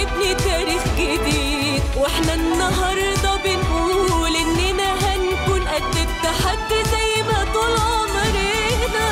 نبني تاريخ جديد واحنا النهارده بنقول اننا هنكون قد التحدي زي ما طول عمرنا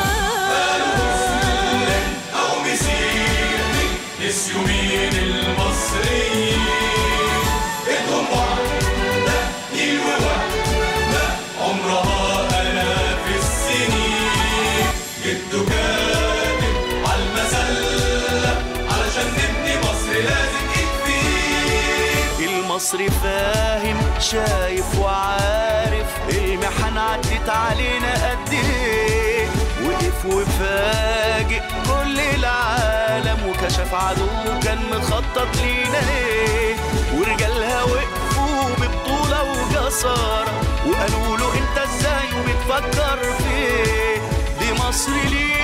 أو مسيحي نسيوا مين المصريين إيدهم واحدة نيل ووحدة عمرها آلاف السنين جدو كاتب على المسلة علشان نبني مصر لازم إيد في إيد المصري فاهم شايف وعارف المحن عدت علينا قد ايه وقف وفاجئ كل العالم وكشف عدو كان مخطط لينا ايه ورجالها وقفوا ببطولة وجسارة وقالوا له انت ازاي وبتفكر في ايه دي مصر ليه